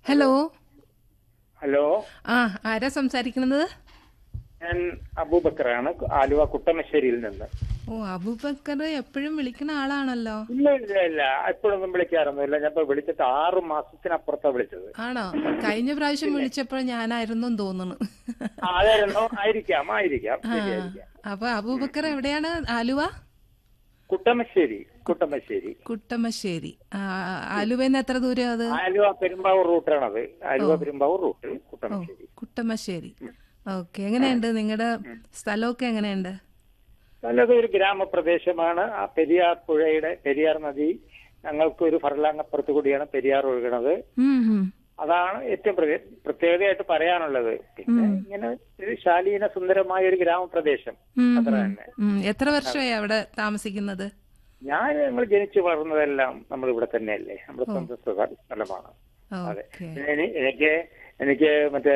Hello hello ആ ആരാ സംസാരിക്കുന്നത് ഞാൻ അബൂബക്കറാണ് ആലുവ കുട്ടമശ്ശേരിയിൽ നിന്ന് ഓ അബൂബക്കർ എപ്പോഴും വിളിക്കുന്ന ആളാണല്ലോ ഇല്ല ഇല്ല ഇല്ല എപ്പോഴൊന്നും വിളിക്കാറൊന്നുമില്ല ഞാൻ ഇപ്പൊ വിളിച്ചിട്ട് ആറ് മാസത്തിനപ്പുറത്താ വിളിച്ചത് ആണോ കഴിഞ്ഞ പ്രാവശ്യം വിളിച്ചപ്പോൾ ഞാനായിരുന്നു തോന്നുന്നു ആ, അതായിരുന്നു ആയിരിക്കാം ആയിരിക്കാം ആ ശരിയായിരിക്കാം അപ്പൊ അബൂബക്കർ എവിടെയാണ് ആലുവ കുട്ടമശ്ശേരി കുട്ടമശ്ശേരി കുട്ടമശ്ശേരി ആ, ആലുവന്ന് എത്ര ദൂരം അത് ആലുവ പെരുമ്പാവൂർ റൂട്ടാണത് ആലുവ പെരുമ്പാവൂർ റൂട്ട് ഓ കുട്ടമശ്ശേരി കുട്ടമശ്ശേരി ഓക്കെ എങ്ങനെയുണ്ട് നിങ്ങളുടെ സ്ഥലമൊക്കെ എങ്ങനെയുണ്ട് നല്ലത് ഒരു ഗ്രാമപ്രദേശമാണ് ആ പെരിയാർ പുഴയുടെ പെരിയാർ നദി ഞങ്ങൾക്ക് ഒരു ഫർലാങ്ങപ്പുറത്ത് കൂടിയാണ് പെരിയാർ ഒഴുകണത് ഉം, ഉം. അതാണ് ഏറ്റവും പ്രത്യേക- പ്രത്യേകതയായിട്ട് പറയാനുള്ളത് പിന്നെ ഇങ്ങനെ ഒരു ശാലീന സുന്ദരമായ ഒരു ഗ്രാമപ്രദേശം ഉം, അത്ര ഉം. തന്നെ ഉം. എത്ര വർഷമായി അവിടെ താമസിക്കുന്നത് ഞാൻ ഞങ്ങൾ ജനിച്ചു വളർന്നതെല്ലാം നമ്മൾ ഇവിടെ തന്നെയല്ലേ നമ്മുടെ സ്വന്തം സ്ഥ- സ്ഥലമാണ് അതെ ഓക്കെ പിന്നെ എനി- എനിക്ക് എനിക്ക് മറ്റേ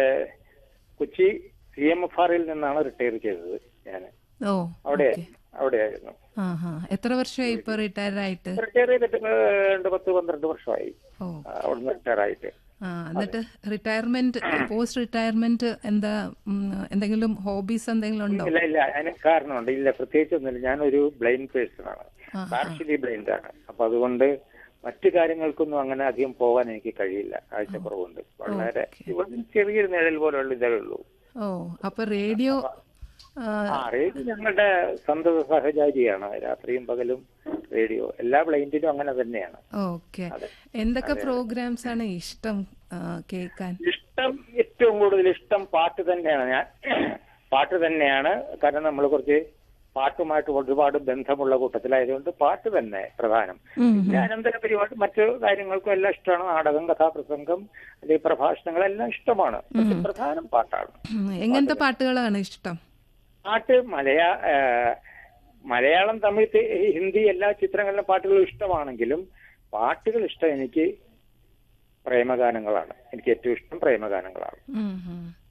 കൊച്ചി സി എം എഫ് ആറിൽ നിന്നാണ് റിട്ടയർ ചെയ്തത് ഞാൻ ഓ അവിടെ അവിടെയായിരുന്നു ആ ഹാ എത്ര വർഷമായി ഇപ്പൊ റിട്ടയർ ആയിട്ട് റിട്ടയർ ചെയ്തിട്ട് ഇപ്പൊ രണ്ട് പത്ത് പന്ത്രണ്ട് വർഷമായി ഓ ആ, അവിടുന്ന് റിട്ടയർ ആയിട്ട് ആ എന്നിട്ട് റിട്ടയർമെന്റ് പോസ്റ്റ് റിട്ടയർമെന്റ് എന്താ ഉം, എന്തെങ്കിലും ഹോബീസ് എന്തെങ്കിലും ഉണ്ടോ ഇല്ല ഇല്ല അതിന് കാരണമുണ്ട് ഇല്ല പ്രത്യേകിച്ചൊന്നുമില്ല ഞാനൊരു ബ്ലൈൻഡ് പേഴ്സൺ ആണ് ആ, പാർഷ്യലി ബ്ലൈൻഡ് ആണ് അപ്പൊ അതുകൊണ്ട് മറ്റു കാര്യങ്ങൾക്കൊന്നും അങ്ങനെ അധികം പോകാൻ എനിക്ക് കഴിയില്ല കാഴ്ചക്കുറവുണ്ട് വളരെ ഇവിടെ ചെറിയൊരു നിഴൽ പോലുള്ള ഇതേ ഉള്ളൂ ഓ അപ്പൊ റേഡിയോ ആ, ആ റേഡിയോ ഞങ്ങളുടെ സന്തത സഹചാരിയാണ് രാത്രിയും പകലും റേഡിയോ എല്ലാ ബ്ലൈൻഡിലും അങ്ങനെ തന്നെയാണ് ഓക്കെ എന്തൊക്കെ പ്രോഗ്രാംസ് ആണ് ഇഷ്ടം ആ, കേൾക്കാൻ ഇഷ്ടം ഏറ്റവും കൂടുതൽ ഇഷ്ടം പാട്ട് തന്നെയാണ് ഞാൻ പാട്ട് തന്നെയാണ് കാരണം നമ്മൾ കുറച്ച് പാട്ടുമായിട്ട് ഒരുപാട് ബന്ധമുള്ള കൂട്ടത്തിലായതുകൊണ്ട് പാട്ട് തന്നെ പ്രധാനം ഉം, പിന്നെ അനന്തര പരിപാടി മറ്റു കാര്യങ്ങൾക്കും എല്ലാം ഇഷ്ടമാണ് നാടകം കഥാപ്രസംഗം അല്ലെങ്കിൽ പ്രഭാഷണങ്ങളെല്ലാം ഇഷ്ടമാണ് പക്ഷെ പ്രധാനം പാട്ടാണ് ഉം, എങ്ങനത്തെ പാട്ടുകളാണ് ഇഷ്ടം പാട്ട് മലയാ ആ, മലയാളം തമിഴ് തെ- ഹിന്ദി എല്ലാ ചിത്രങ്ങളിലും പാട്ടുകളും ഇഷ്ടമാണെങ്കിലും പാട്ടുകൾ ഇഷ്ടം എനിക്ക് പ്രേമഗാനങ്ങളാണ് എനിക്ക് ഏറ്റവും ഇഷ്ടം പ്രേമഗാനങ്ങളാണ് ഉം, ഉം.